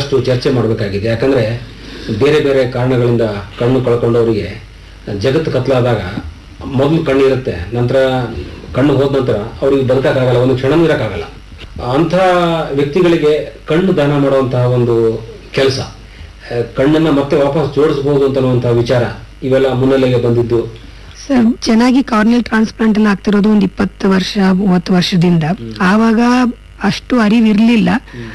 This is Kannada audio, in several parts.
ಬಹಳಷ್ಟು ಚರ್ಚೆ ಮಾಡಬೇಕಾಗಿದೆ ಯಾಕಂದ್ರೆ ಬೇರೆ ಬೇರೆ ಕಾರಣಗಳಿಂದ ಕಣ್ಣು ಕಳ್ಕೊಂಡವರಿಗೆ ಜಗತ್ತು ಕತ್ಲಾದಾಗ ಮೊದಲು ಕಣ್ಣು ಇರುತ್ತೆ ನಂತರ ಕಣ್ಣು ಹೋದ ನಂತರ ಅವ್ರಿಗೆ ಬದುಕಕ್ಕಾಗಲ್ಲ ಒಂದು ಕ್ಷಣ ಇರೋಕ್ಕಾಗಲ್ಲ ಅಂಥ ವ್ಯಕ್ತಿಗಳಿಗೆ ಕಣ್ಣು ದಾನ ಮಾಡುವಂತಹ ಒಂದು ಕೆಲಸ ಕಣ್ಣನ್ನ ಮತ್ತೆ ವಾಪಸ್ ಜೋಡಿಸ್ಬೋದು ಅಂತನ್ನುವಂತಹ ವಿಚಾರ ಇವೆಲ್ಲ ಮುನ್ನೆಲೆಗೆ ಬಂದಿದ್ದು ಸರ್ ಚೆನ್ನಾಗಿ ಕಾರ್ನಿಯಲ್ ಟ್ರಾನ್ಸ್ಪ್ಲಾಂಟ್ ಎಲ್ಲ ಆಗ್ತಿರೋದು ಒಂದು ಇಪ್ಪತ್ತು ವರ್ಷ ಮೂವತ್ತು ವರ್ಷದಿಂದ ಆವಾಗ ಅಷ್ಟು ಅರಿವಿರ್ಲಿಲ್ಲ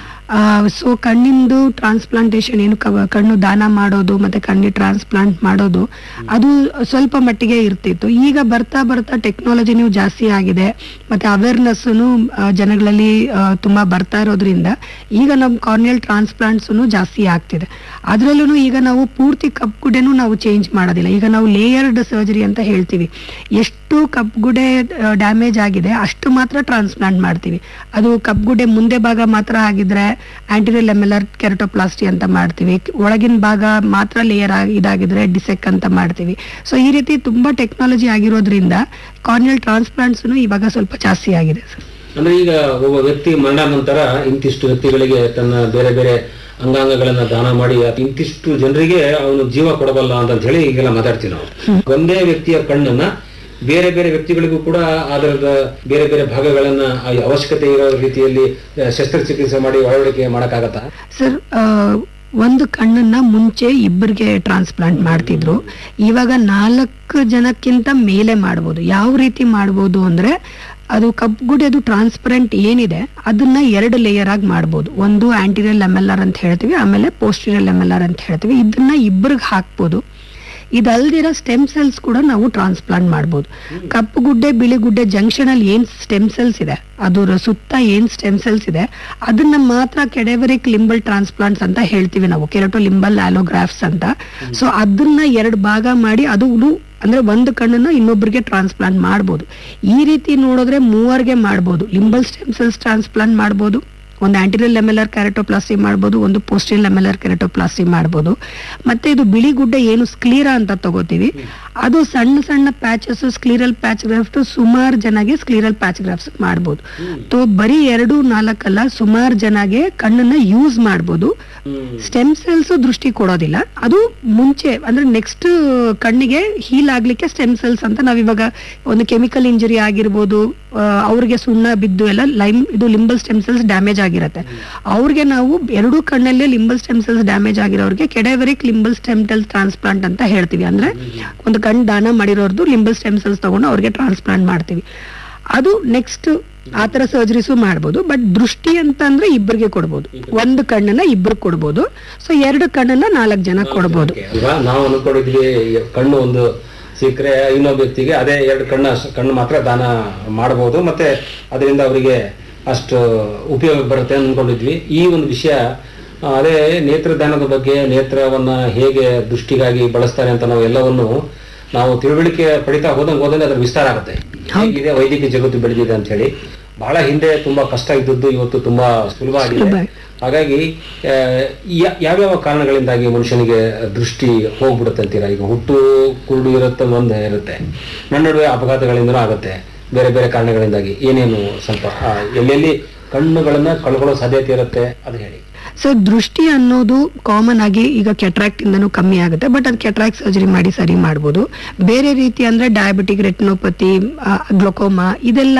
ಸೊ ಕಣ್ಣಿಂದು ಟ್ರಾನ್ಸ್ಪ್ಲಾಂಟೇಶನ್ ಏನು ಕ- ಕಣ್ಣು ದಾನ ಮಾಡೋದು ಮತ್ತೆ ಕಣ್ಣಿಗೆ ಟ್ರಾನ್ಸ್ಪ್ಲಾಂಟ್ ಮಾಡೋದು ಅದು ಸ್ವಲ್ಪ ಮಟ್ಟಿಗೆ ಇರ್ತಿತ್ತು ಈಗ ಬರ್ತಾ ಬರ್ತಾ ಟೆಕ್ನಾಲಜಿನೂ ಜಾಸ್ತಿ ಆಗಿದೆ ಮತ್ತೆ ಅವೇರ್ನೆಸ್ ಜನಗಳಲ್ಲಿ ಆ, ತುಂಬಾ ಬರ್ತಾ ಇರೋದ್ರಿಂದ ಈಗ ನಮ್ಮ ಕಾರ್ನಿಯಲ್ ಟ್ರಾನ್ಸ್ಪ್ಲಾಂಟ್ಸ್ ಜಾಸ್ತಿ ಆಗ್ತಿದೆ ಅದರಲ್ಲೂ ಈಗ ನಾವು ಪೂರ್ತಿ ಕಪ್ಪುಗುಡೆನೂ ನಾವು ಚೇಂಜ್ ಮಾಡೋದಿಲ್ಲ ಈಗ ನಾವು ಲೇಯರ್ಡ್ ಸರ್ಜರಿ ಅಂತ ಹೇಳ್ತೀವಿ ಎಷ್ಟು ಕಪ್ಪುಗುಡೆ ಡ್ಯಾಮೇಜ್ ಆಗಿದೆ ಅಷ್ಟು ಮಾತ್ರ ಟ್ರಾನ್ಸ್ಪ್ಲಾಂಟ್ ಮಾಡ್ತೀವಿ ಅದು ಕಪ್ಪುಗುಡೆ ಮುಂದೆ ಭಾಗ ಮಾತ್ರ ಆಗಿದ್ರೆ ಆಂಟಿರಿಯಲ್ ಎಮ್ಎಲ್ಆರ್ ಕೆರಟೋಪ್ಲಾಸ್ಟಿ ಅಂತ ಮಾಡ್ತೀವಿ ಒಳಗಿನ ಭಾಗ ಮಾತ್ರ ಲೇಯರ್ ಇದಾಗಿದ್ರೆ ಡಿಸೆಕ್ ಅಂತ ಮಾಡ್ತೀವಿ ಸೊ ಈ ರೀತಿ ತುಂಬಾ ಟೆಕ್ನಾಲಜಿ ಆಗಿರೋದ್ರಿಂದ ಕಾರ್ನಿಯಲ್ ಟ್ರಾನ್ಸ್ಪ್ಲಾಂಟ್ಸ್ ಇವಾಗ ಸ್ವಲ್ಪ ಜಾಸ್ತಿ ಆಗಿದೆ ಸರ್ ಅಂದ್ರೆ ಈಗ ಒಬ್ಬ ವ್ಯಕ್ತಿ ಮರಣ ನಂತರ ಇಂತಿಷ್ಟು ವ್ಯಕ್ತಿಗಳಿಗೆ ತನ್ನ ಬೇರೆ ಬೇರೆ ಅಂಗಾಂಗಗಳನ್ನ ದಾನ ಮಾಡಿ ಅತ್ ಇಂತಿಷ್ಟು ಜನರಿಗೆ ಅವನು ಜೀವ ಕೊಡಬಲ್ಲ ಅಂತ ಹೇಳಿ ಈಗೆಲ್ಲ ಮಾತಾಡ್ತೀವಿ ನಾವು ಒಂದೇ ವ್ಯಕ್ತಿಯ ಕಣ್ಣನ್ನ ಬೇರೆ ಬೇರೆ ವ್ಯಕ್ತಿಗಳಿಗೂ ಕೂಡ ಅದರದ ಬೇರೆ ಬೇರೆ ಭಾಗಗಳನ್ನ ಆ ಅವಶ್ಯಕತೆ ಇರೋ ರೀತಿಯಲ್ಲಿ ಆ, ಶಸ್ತ್ರಚಿಕಿತ್ಸೆ ಮಾಡಿ ಒಳವಡಿಕೆ ಮಾಡಕ್ಕಾಗತ್ತಾ ಸರ್ ಆ, ಒಂದು ಕಣ್ಣನ್ನ ಮುಂಚೆ ಇಬ್ಬರಿಗೆ ಟ್ರಾನ್ಸ್ಪ್ಲಾಂಟ್ ಮಾಡ್ತಿದ್ರು ಇವಾಗ ನಾಲ್ಕು ಜನಕ್ಕಿಂತ ಮೇಲೆ ಮಾಡ್ಬೋದು ಯಾವ ರೀತಿ ಮಾಡ್ಬೋದು ಅಂದ್ರೆ ಅದು ಕಪ್ಪುಗುಡಿಯದು ಟ್ರಾನ್ಸ್ಪರೆಂಟ್ ಏನಿದೆ ಅದನ್ನ ಎರಡು ಲೇಯರ್ ಆಗಿ ಮಾಡ್ಬೋದು ಒಂದು ಆಂಟಿರಿಯಲ್ ಎಮ್ ಎಲ್ ಆರ್ ಅಂತ ಹೇಳ್ತೀವಿ ಆಮೇಲೆ ಪೋಸ್ಟಿರಿಯಲ್ ಎಮ್ ಎಲ್ ಆರ್ ಅಂತ ಹೇಳ್ತೀವಿ ಇದನ್ನ ಇಬ್ಬರಿಗೆ ಹಾಕ್ಬೋದು ಇದಲ್ದಿರೋ ಸ್ಟೆಮ್ ಸೆಲ್ಸ್ ಕೂಡ ನಾವು ಟ್ರಾನ್ಸ್ಪ್ಲಾಂಟ್ ಮಾಡ್ಬೋದು ಕಪ್ಪು ಗುಡ್ಡೆ ಬಿಳಿ ಗುಡ್ಡೆ ಜಂಕ್ಷನ್ ಅಲ್ಲಿ ಏನ್ ಸ್ಟೆಮ್ ಸೆಲ್ಸ್ ಇದೆ ಅದರ ಸುತ್ತ ಏನ್ ಸ್ಟೆಮ್ ಸೆಲ್ಸ್ ಇದೆ ಅದನ್ನ ಮಾತ್ರ ಕೆಡೆವರಿಕ್ ಲಿಂಬಲ್ ಟ್ರಾನ್ಸ್ಪ್ಲಾಂಟ್ಸ್ ಅಂತ ಹೇಳ್ತೀವಿ ನಾವು ಕೆರಟೋ ಲಿಂಬಲ್ ಆಲೋಗ್ರಾಫ್ಸ್ ಅಂತ ಸೊ ಅದನ್ನ ಎರಡು ಭಾಗ ಮಾಡಿ ಅದು ಅಂದ್ರೆ ಒಂದು ಕಣ್ಣನ್ನ ಇನ್ನೊಬ್ಬರಿಗೆ ಟ್ರಾನ್ಸ್ಪ್ಲಾಂಟ್ ಮಾಡ್ಬೋದು ಈ ರೀತಿ ನೋಡಿದ್ರೆ ಮೂವರ್ಗೆ ಮಾಡ್ಬೋದು ಲಿಂಬಲ್ ಸ್ಟೆಮ್ ಸೆಲ್ಸ್ ಟ್ರಾನ್ಸ್ಪ್ಲಾಂಟ್ ಮಾಡ್ಬೋದು ಒಂದು ಆಂಟಿರಿಯಲ್ ಎಮ್ಎಲ್ಆರ್ ಕ್ಯಾರೆಟೋಪ್ಲಾಸ್ಟಿ ಮಾಡ್ಬೋದು ಒಂದು ಪೋಸ್ಟಿಯಲ್ ಎಮ್ಎಲ್ಆರ್ ಕ್ಯಾರೆಟೋಪ್ಲಾಸ್ಟಿ ಮಾಡ್ಬೋದು ಮತ್ತೆ ಇದು ಬಿಳಿ ಗುಡ್ಡೆ ಏನು ಸ್ಕ್ಲೀರಾ ಅಂತ ತಗೋತೀವಿ ಅದು ಸಣ್ಣ ಸಣ್ಣ ಪ್ಯಾಚಸ್ ಸ್ಕ್ಲೀರಲ್ ಪ್ಯಾಚ್ ಗ್ರಾಫ್ಟ್ ಸುಮಾರು ಜನಗೆ ಸ್ಕ್ಲೀರಲ್ ಪ್ಯಾಚ್ ಗ್ರಾಫ್ಸ್ ಮಾಡ್ಬೋದು ತೋ ಬರೀ ಎರಡು ನಾಲ್ಕಲ್ಲ ಸುಮಾರು ಜನಗೆ ಕಣ್ಣನ್ನ ಯೂಸ್ ಮಾಡ್ಬೋದು ಸ್ಟೆಮ್ ಸೆಲ್ಸ್ ದೃಷ್ಟಿ ಕೊಡೋದಿಲ್ಲ ಅದು ಮುಂಚೆ ಅಂದ್ರೆ ನೆಕ್ಸ್ಟ್ ಕಣ್ಣಿಗೆ ಹೀಲ್ ಆಗ್ಲಿಕ್ಕೆ ಸ್ಟೆಮ್ ಸೆಲ್ಸ್ ಅಂತ ನಾವ್ ಇವಾಗ ಒಂದು ಕೆಮಿಕಲ್ ಇಂಜುರಿ ಆಗಿರ್ಬೋದು ಆ, ಅವ್ರಿಗೆ ಸುಣ್ಣ ಬಿದ್ದು ಎಲ್ಲ ಲೈಮ್ ಇದು ಲಿಂಬಲ್ ಸ್ಟೆಮ್ ಸೆಲ್ಸ್ ಡ್ಯಾಮೇಜ್ ಆಗಿರುತ್ತೆ ಅವ್ರಿಗೆ ನಾವು ಎರಡೂ ಕಣ್ಣಲ್ಲೇ ಲಿಂಬಲ್ ಸ್ಟೆಮ್ ಸೆಲ್ಸ್ ಡ್ಯಾಮೇಜ್ ಆಗಿರೋರಿಗೆ cadaveric limbal stem cell transplant ಅಂತ ಹೇಳ್ತೀವಿ ಅಂದ್ರೆ ಒಂದು ಕಣ್ ದಾನ ಮಾಡಿರೋರ್ದು ಲಿಂಬಲ್ ಸ್ಟೆಮ್ ಸೆಲ್ಸ್ ತಗೊಂಡು ಅವ್ರಿಗೆ ಟ್ರಾನ್ಸ್ಪ್ಲಾಂಟ್ ಮಾಡ್ತೀವಿ ಅದು ನೆಕ್ಸ್ಟ್ ಆತರ ಸರ್ಜರೀಸು ಮಾಡ್ಬೋದು ಬಟ್ ದೃಷ್ಟಿ ಅಂತ ಅಂದ್ರೆ ಇಬ್ಬರಿಗೆ ಕೊಡ್ಬೋದು ಒಂದು ಕಣ್ಣನ್ನ ಇಬ್ರು ಕೊಡ್ಬೋದು ಸೊ ಎರಡು ಕಣ್ಣನ್ನ ನಾಲ್ಕು ಜನ ಕೊಡ್ಬೋದು ಅಲ್ವಾ ನಾವು ಅನ್ಕೊಂಡಿದ್ವಿ ಕಣ್ಣು ಒಂದು ಸಿಕ್ಕರೆ ಇನ್ನೊಬ್ಬ ವ್ಯಕ್ತಿಗೆ ಅದೇ ಎರಡು ಕಣ್ಣು ಅಷ್ಟು- ಕಣ್ಣು ಮಾತ್ರ ದಾನ ಮಾಡಬಹುದು ಮತ್ತೆ ಅದರಿಂದ ಅವರಿಗೆ ಅಷ್ಟು ಉಪಯೋಗ ಬರುತ್ತೆ ಅನ್ಕೊಂಡಿದ್ವಿ ಈ ಒಂದು ವಿಷಯ ಆ, ಅದೇ ನೇತ್ರದಾನದ ಬಗ್ಗೆ ನೇತ್ರವನ್ನ ಹೇಗೆ ದೃಷ್ಟಿಗಾಗಿ ಬಳಸ್ತಾರೆ ಅಂತ ನಾವು ಎಲ್ಲವನ್ನು ನಾವು ತಿಳುವಳಿಕೆ ಪಡಿತಾ ಹೋದಂಗೆ ಹೋದಂಗೆ ಅದ್ರ ವಿಸ್ತಾರ ಆಗುತ್ತೆ ಹೇಗಿದೆ ವೈದ್ಯಕೀಯ ಜಗತ್ತು ಬೆಳೆದಿದೆ ಅಂತ ಹೇಳಿ ಬಹಳ ಹಿಂದೆ ತುಂಬಾ ಕಷ್ಟ ಇದ್ದದ್ದು ಇವತ್ತು ತುಂಬಾ ಸುಲಭ ಆಗಿದೆ ಸುಲಭ. ಹಾಗಾಗಿ ಆ, ಯಾ- ಯಾವ್ಯಾವ ಕಾರಣಗಳಿಂದಾಗಿ ಮನುಷ್ಯನಿಗೆ ದೃಷ್ಟಿ ಹೋಗ್ಬಿಡುತ್ತೆ ಅಂತೀರಾ ಈಗ ಹುಟ್ಟು ಕುರುಡು ಇರುತ್ತೆ ಒಂದು ಇರುತ್ತೆ ನನ್ನ ನಡುವೆ ಅಪಘಾತಗಳಿಂದನೂ ಆಗುತ್ತೆ ಬೇರೆ ಬೇರೆ ಕಾರಣಗಳಿಂದಾಗಿ ಏನೇನು ಸ್ವಲ್ಪ ಆ, ಎಲ್ಲೆಲ್ಲಿ ಕಣ್ಣುಗಳನ್ನ ಕಳ್ಕೊಳ್ಳೋ ಸಾಧ್ಯತೆ ಇರುತ್ತೆ ಅದು ಹೇಳಿ ಸೊ ದೃಷ್ಟಿ ಅನ್ನೋದು ಕಾಮನ್ ಆಗಿ ಈಗ ಕೆಟ್ರಾಕ್ಟ್ ಇಂದನೂ ಕಮ್ಮಿ ಆಗುತ್ತೆ ಬಟ್ ಅದು ಕೆಟ್ರಾಕ್ಟ್ ಸರ್ಜರಿ ಮಾಡಿ ಸರಿ ಮಾಡ್ಬೋದು ಬೇರೆ ರೀತಿ ಅಂದ್ರೆ ಡಯಾಬಿಟಿಕ್ ರೆಟಿನೋಪತಿ ಗ್ಲೊಕೋಮಾ ಇದೆಲ್ಲ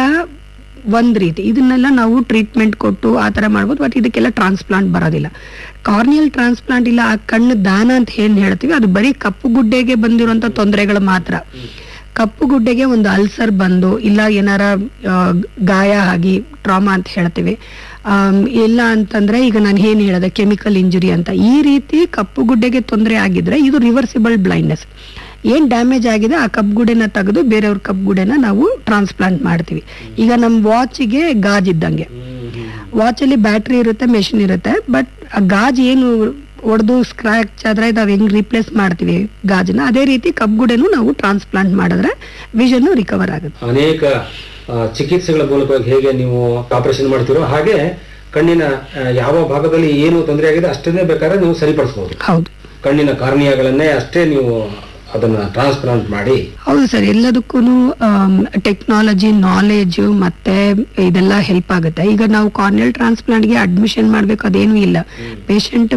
ಒಂದ್ ರೀತಿ ಇದನ್ನೆಲ್ಲ ನಾವು ಟ್ರೀಟ್ಮೆಂಟ್ ಕೊಟ್ಟು ಆ ತರ ಮಾಡ್ಬೋದು ಬಟ್ ಇದಕ್ಕೆಲ್ಲ ಟ್ರಾನ್ಸ್ಪ್ಲಾಂಟ್ ಬರೋದಿಲ್ಲ ಕಾರ್ನಿಯಲ್ ಟ್ರಾನ್ಸ್ಪ್ಲಾಂಟ್ ಇಲ್ಲ ಆ ಕಣ್ಣು ದಾನ ಅಂತ ಏನ್ ಹೇಳ್ತೀವಿ ಅದು ಬರೀ ಕಪ್ಪು ಗುಡ್ಡೆಗೆ ಬಂದಿರುವಂತ ತೊಂದರೆಗಳು ಮಾತ್ರ ಕಪ್ಪು ಗುಡ್ಡೆಗೆ ಒಂದು ಅಲ್ಸರ್ ಬಂದು ಇಲ್ಲ ಏನಾರ ಆ, ಗಾಯ ಆಗಿ ಟ್ರಾಮಾ ಅಂತ ಹೇಳ್ತೀವಿ ಆಮ್, ಇಲ್ಲ ಅಂತಂದ್ರೆ ಈಗ ನಾನು ಏನ್ ಹೇಳಿದೆ ಕೆಮಿಕಲ್ ಇಂಜುರಿ ಅಂತ ಈ ರೀತಿ ಕಪ್ಪು ಗುಡ್ಡೆಗೆ ತೊಂದರೆ ಆಗಿದ್ರೆ ಇದು ರಿವರ್ಸಿಬಲ್ ಬ್ಲೈಂಡ್ನೆಸ್ ಏನ್ ಡ್ಯಾಮೇಜ್ ಆಗಿದೆ ಆ ಕಪ್ಪು ಗುಡ್ಡೆನ ತೆಗೆದು ಬೇರೆಯವ್ರ ಕಪ್ಪು ಗುಡ್ಡೆನ ನಾವು ಟ್ರಾನ್ಸ್ಪ್ಲಾಂಟ್ ಮಾಡ್ತೀವಿ ಈಗ ನಮ್ಮ ವಾಚಿಗೆ ಗಾಜ್ ಇದ್ದಂಗೆ ವಾಚ್ ಅಲ್ಲಿ ಬ್ಯಾಟ್ರಿ ಇರುತ್ತೆ ಮೆಷಿನ್ ಇರುತ್ತೆ ಬಟ್ ಆ ಗಾಜ್ ಏನು ಒಡೆದು ಸ್ಕ್ರಾಚ್ ಆದ್ರೆ ನಾವ್ ಹೆಂಗ್ ರಿಪ್ಲೇಸ್ ಮಾಡ್ತೀವಿ ಗಾಜನ್ನ ಅದೇ ರೀತಿ ಕಬ್ಗುಡೆನು ನಾವು ಟ್ರಾನ್ಸ್ಪ್ಲಾಂಟ್ ಮಾಡಿದ್ರೆ ವಿಷನ್ ರಿಕವರ್ ಆಗುತ್ತೆ ಅನೇಕ ಆ, ಚಿಕಿತ್ಸೆಗಳ ಮೂಲಕವಾಗಿ ಹೇಗೆ ನೀವು ಆಪರೇಷನ್ ಮಾಡ್ತೀರೋ ಹಾಗೆ ಕಣ್ಣಿನ ಆ, ಯಾವ ಭಾಗದಲ್ಲಿ ಏನು ತೊಂದರೆ ಆಗಿದೆ ಅಷ್ಟನ್ನೇ ಬೇಕಾದ್ರೆ ನೀವು ಸರಿಪಡಿಸಬಹುದು ಹೌದು ಕಣ್ಣಿನ ಕಾರ್ನಿಯಾಗಳನ್ನೇ ಅಷ್ಟೇ ನೀವು ಅದನ್ನ ಟ್ರಾನ್ಸ್ಪ್ಲಾಂಟ್ ಮಾಡಿ ಹೌದು ಸರ್ ಎಲ್ಲದಕ್ಕೂ ಟೆಕ್ನಾಲಜಿ ನಾಲೆಜ್ ಮತ್ತೆ ಇದೆಲ್ಲ ಹೆಲ್ಪ್ ಆಗುತ್ತೆ ಈಗ ನಾವು ಕಾರ್ನಿಯಲ್ ಟ್ರಾನ್ಸ್ಪ್ಲಾಂಟ್ಗೆ ಅಡ್ಮಿಷನ್ ಮಾಡ್ಬೇಕು ಅದೇನು ಇಲ್ಲ ಪೇಷಂಟ್